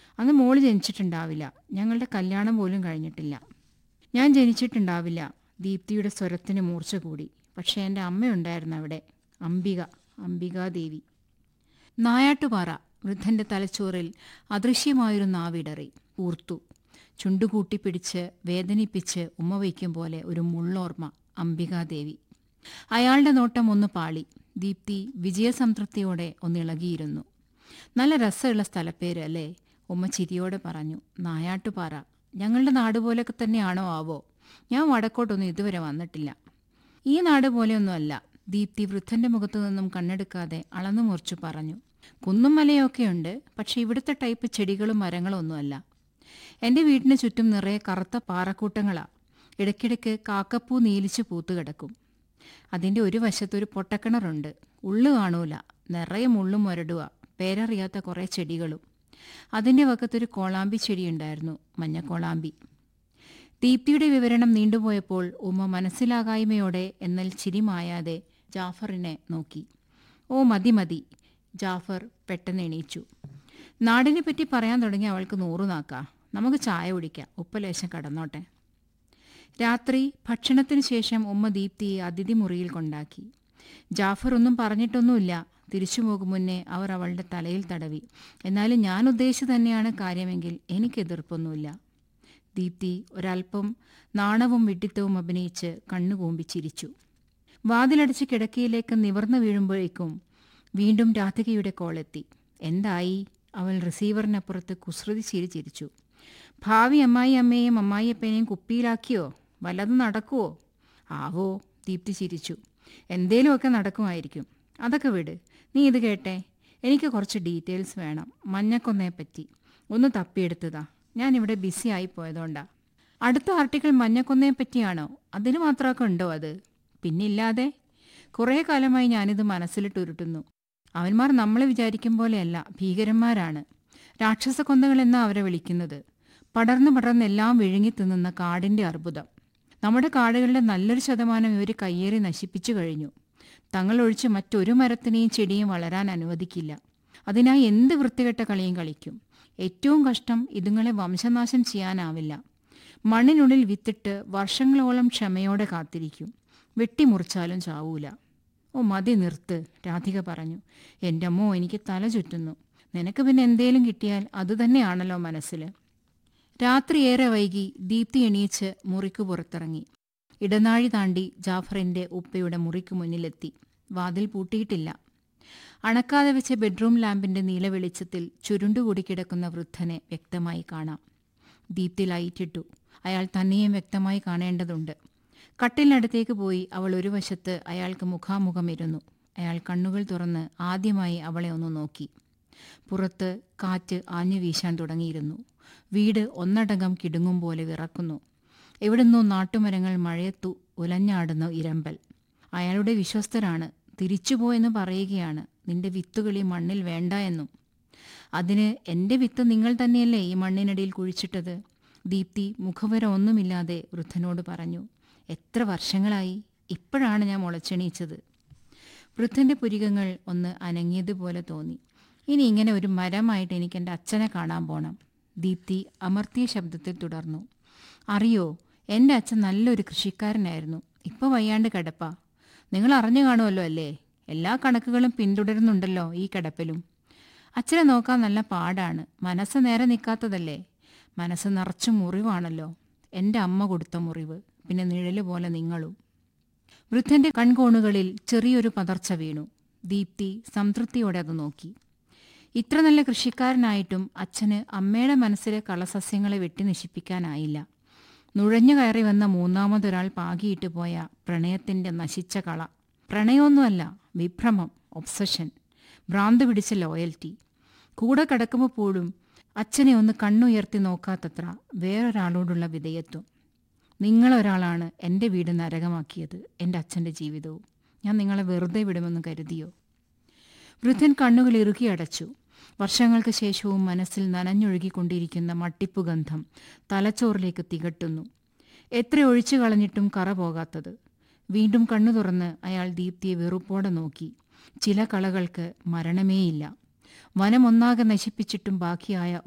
അന്ന് മോള് ജനിച്ചിട്ടുണ്ടാവില്ല ഞങ്ങളുടെ കല്യാണം പോലും കഴിഞ്ഞിട്ടില്ല ഞാൻ ജനിച്ചിട്ടുണ്ടാവില്ല ദീപ്തിയുടെ സ്വരത്തിന് മൂർച്ച കൂടി പക്ഷേ എൻ്റെ അമ്മയുണ്ടായിരുന്നു അവിടെ അംബിക അംബികാദേവി നായാട്ടുപാറ വൃദ്ധന്റെ തലച്ചോറിൽ അദൃശ്യമായൊരു നാവിടറി ഊർത്തു ചുണ്ടുകൂട്ടിപ്പിടിച്ച് വേദനിപ്പിച്ച് ഉമ്മ വയ്ക്കും പോലെ ഒരു മുള്ളോർമ്മ അംബികാദേവി അയാളുടെ നോട്ടം ഒന്ന് പാളി ദീപ്തി വിജയസംതൃപ്തിയോടെ ഒന്നിളകിയിരുന്നു നല്ല രസമുള്ള സ്ഥലപ്പേര് അല്ലേ ഉമ്മ ചിരിയോടെ പറഞ്ഞു നായാട്ടുപാറ ഞങ്ങളുടെ നാട് പോലെയൊക്കെ തന്നെയാണോ ആവോ ഞാൻ വടക്കോട്ടൊന്നും ഇതുവരെ വന്നിട്ടില്ല ഈ നാട് പോലെയൊന്നുമല്ല ദീപ്തി വൃദ്ധന്റെ മുഖത്തു നിന്നും കണ്ണെടുക്കാതെ അളന്നു മുറിച്ചു പറഞ്ഞു കുന്നും മലയൊക്കെയുണ്ട് പക്ഷെ ഇവിടുത്തെ ടൈപ്പ് ചെടികളും മരങ്ങളും ഒന്നുമല്ല എൻ്റെ വീടിന് ചുറ്റും നിറയെ കറുത്ത പാറക്കൂട്ടങ്ങളാ ഇടയ്ക്കിടയ്ക്ക് കാക്കപ്പൂ നീലിച്ചു പൂത്തു കിടക്കും അതിൻ്റെ ഒരു വശത്തൊരു പൊട്ടക്കിണറുണ്ട് ഉള്ളു കാണൂല നിറയെ മുള്ളും മുരടുക പേരറിയാത്ത കുറേ ചെടികളും അതിൻ്റെ വക്കത്തൊരു കോളാമ്പി ചെടിയുണ്ടായിരുന്നു മഞ്ഞക്കോളാമ്പി ദീപ്തിയുടെ വിവരണം നീണ്ടുപോയപ്പോൾ ഉമ്മ മനസ്സിലാകായ്മയോടെ എന്നാൽ ചിരി മായാതെ ജാഫറിനെ നോക്കി ഓ മതി മതി ജാഫർ പെട്ടെന്ന് എണീച്ചു നാടിനെ പറ്റി പറയാൻ തുടങ്ങി അവൾക്ക് നൂറു നാക്കാ നമുക്ക് ചായ കുടിക്കാം ഉപ്പലേശം കടന്നോട്ടെ രാത്രി ഭക്ഷണത്തിനു ശേഷം ഉമ്മ ദീപ്തിയെ അതിഥി മുറിയിൽ കൊണ്ടാക്കി ജാഫർ ഒന്നും പറഞ്ഞിട്ടൊന്നുമില്ല തിരിച്ചു പോകും മുന്നേ അവർ അവളുടെ തലയിൽ തടവി എന്നാലും ഞാൻ ഉദ്ദേശിച്ചു തന്നെയാണ് കാര്യമെങ്കിൽ എനിക്ക് എതിർപ്പൊന്നുമില്ല ദീപ്തി ഒരൽപ്പം നാണവും വിഡിത്തവും അഭിനയിച്ച് കണ്ണുകൂമ്പി ചിരിച്ചു വാതിലടച്ച് കിടക്കയിലേക്ക് നിവർന്നു വീഴുമ്പോഴേക്കും വീണ്ടും രാധികയുടെ കോളെത്തി എന്തായി അവൾ റിസീവറിനപ്പുറത്ത് കുസൃതി ചിരി ചിരിച്ചു ഭാവി അമ്മായി അമ്മയെയും അമ്മായിയപ്പനെയും കുപ്പിയിലാക്കിയോ വല്ലതും നടക്കുവോ ആവോ ദീപ്തി ചിരിച്ചു എന്തേലുമൊക്കെ നടക്കുമായിരിക്കും അതൊക്കെ വിട് നീ ഇത് കേട്ടെ എനിക്ക് കുറച്ച് ഡീറ്റെയിൽസ് വേണം മഞ്ഞക്കൊന്നയെപ്പറ്റി ഒന്ന് തപ്പിയെടുത്തതാ ഞാനിവിടെ ബിസി ആയി പോയതുകൊണ്ടാ അടുത്ത ആർട്ടിക്കിൾ മഞ്ഞക്കൊന്നയെ പറ്റിയാണോ അതിന് മാത്രമൊക്കെ ഉണ്ടോ അത് പിന്നില്ലാതെ കുറേ കാലമായി ഞാനിത് മനസ്സിലിട്ട് ഉരുട്ടുന്നു അവന്മാർ നമ്മളെ വിചാരിക്കും പോലെയല്ല ഭീകരന്മാരാണ് രാക്ഷസ കൊന്തകൾ എന്നാ അവരെ വിളിക്കുന്നത് പടർന്നു പടർന്ന് എല്ലാം വിഴുങ്ങി തിന്നുന്ന കാടിന്റെ അർബുദം നമ്മുടെ കാടുകളുടെ നല്ലൊരു ശതമാനം ഇവർ കയ്യേറി നശിപ്പിച്ചു കഴിഞ്ഞു തങ്ങളൊഴിച്ച് മറ്റൊരു മരത്തിനെയും ചെടിയും വളരാൻ അനുവദിക്കില്ല അതിനായി എന്ത് വൃത്തികെട്ട കളിയും കളിക്കും ഏറ്റവും കഷ്ടം ഇതുങ്ങളെ വംശനാശം ചെയ്യാനാവില്ല മണ്ണിനുള്ളിൽ വിത്തിട്ട് വർഷങ്ങളോളം ക്ഷമയോടെ കാത്തിരിക്കും വെട്ടിമുറിച്ചാലും ചാവൂല ഓ മതി നിർത്ത് രാധിക പറഞ്ഞു എൻ്റെ അമ്മോ എനിക്ക് തല ചുറ്റുന്നു നിനക്ക് പിന്നെ എന്തേലും കിട്ടിയാൽ അതുതന്നെയാണല്ലോ മനസ്സിൽ രാത്രി ഏറെ വൈകി ദീപ്തി എണീച്ച് മുറിക്കു പുറത്തിറങ്ങി ഇടനാഴി താണ്ടി ജാഫറിന്റെ ഉപ്പയുടെ മുറിക്കു മുന്നിലെത്തി വാതിൽ പൂട്ടിയിട്ടില്ല അണക്കാതെ വെച്ച ബെഡ്റൂം ലാമ്പിന്റെ നീല വെളിച്ചത്തിൽ ചുരുണ്ടുകൂടി കിടക്കുന്ന വൃദ്ധനെ വ്യക്തമായി കാണാം ദീപ്തി ലൈറ്റിട്ടു അയാൾ തന്നെയും വ്യക്തമായി കാണേണ്ടതുണ്ട് കട്ടിലിനടുത്തേക്ക് പോയി അവൾ ഒരു വശത്ത് അയാൾക്ക് മുഖാമുഖം ഇരുന്നു അയാൾ കണ്ണുകൾ തുറന്ന് ആദ്യമായി അവളെ ഒന്ന് നോക്കി പുറത്ത് കാറ്റ് ആഞ്ഞു വീശാൻ തുടങ്ങിയിരുന്നു വീട് ഒന്നടങ്കം കിടുങ്ങും പോലെ വിറക്കുന്നു എവിടുന്നോ നാട്ടുമരങ്ങൾ മഴയത്തു ഉലഞ്ഞാടുന്ന ഇരമ്പൽ അയാളുടെ വിശ്വസ്തരാണ് തിരിച്ചുപോയെന്ന് പറയുകയാണ് നിന്റെ വിത്തുകളി മണ്ണിൽ വേണ്ട എന്നും അതിന് എൻ്റെ വിത്ത് നിങ്ങൾ തന്നെയല്ലേ ഈ മണ്ണിനടിയിൽ കുഴിച്ചിട്ടത് ദീപ്തി മുഖവര ഒന്നുമില്ലാതെ വൃദ്ധനോട് പറഞ്ഞു എത്ര വർഷങ്ങളായി ഇപ്പോഴാണ് ഞാൻ മുളച്ചെണീച്ചത് വൃദ്ധന്റെ പുരികങ്ങൾ ഒന്ന് അനങ്ങിയതുപോലെ തോന്നി ഇനി ഇങ്ങനെ ഒരു മരമായിട്ട് എനിക്ക് എൻ്റെ അച്ഛനെ കാണാൻ പോണം ദീപ്തി അമർത്തിയ ശബ്ദത്തിൽ തുടർന്നു അറിയോ എൻ്റെ അച്ഛൻ നല്ലൊരു കൃഷിക്കാരനായിരുന്നു ഇപ്പോൾ വയ്യാണ്ട് കിടപ്പാ നിങ്ങൾ അറിഞ്ഞു കാണുമല്ലോ അല്ലേ എല്ലാ കണക്കുകളും പിന്തുടരുന്നുണ്ടല്ലോ ഈ കിടപ്പിലും അച്ഛനെ നോക്കാൻ നല്ല പാടാണ് മനസ്സ് നേരെ നിൽക്കാത്തതല്ലേ മനസ്സ് നിറച്ചു മുറിവാണല്ലോ എൻ്റെ അമ്മ കൊടുത്ത മുറിവ് പിന്നെ നിഴല് പോലെ നിങ്ങളും വൃദ്ധന്റെ കൺകോണുകളിൽ ചെറിയൊരു പതർച്ച വീണു ദീപ്തി സംതൃപ്തിയോടെ അത് നോക്കി ഇത്ര നല്ല കൃഷിക്കാരനായിട്ടും അച്ഛന് അമ്മയുടെ മനസ്സിലെ കളസസ്യങ്ങളെ വെട്ടി നശിപ്പിക്കാനായില്ല നുഴഞ്ഞു കയറി വന്ന മൂന്നാമതൊരാൾ പാകിയിട്ട് പോയ പ്രണയത്തിന്റെ നശിച്ച കള പ്രണയമൊന്നുമല്ല വിഭ്രമം ഒബ്സഷൻ ഭ്രാന്ത് പിടിച്ച ലോയൽറ്റി കൂടെ കിടക്കുമ്പോൾ പോലും അച്ഛനെ ഒന്ന് കണ്ണുയർത്തി നോക്കാത്തത്ര വേറൊരാളോടുള്ള വിധേയത്വം നിങ്ങളൊരാളാണ് എൻ്റെ വീട് നരകമാക്കിയത് എൻ്റെ അച്ഛൻ്റെ ജീവിതവും ഞാൻ നിങ്ങളെ വെറുതെ വിടുമെന്ന് കരുതിയോ വൃദ്ധൻ കണ്ണുകൾ ഇറുക്കി അടച്ചു വർഷങ്ങൾക്ക് ശേഷവും മനസ്സിൽ നനഞ്ഞൊഴുകിക്കൊണ്ടിരിക്കുന്ന മട്ടിപ്പുഗന്ധം തലച്ചോറിലേക്ക് തികട്ടുന്നു എത്ര ഒഴിച്ചു കളഞ്ഞിട്ടും കറ പോകാത്തത് വീണ്ടും കണ്ണു തുറന്ന് അയാൾ ദീപ്തിയെ വെറുപ്പോടെ നോക്കി ചില കളകൾക്ക് മരണമേയില്ല വനമൊന്നാകെ നശിപ്പിച്ചിട്ടും ബാക്കിയായ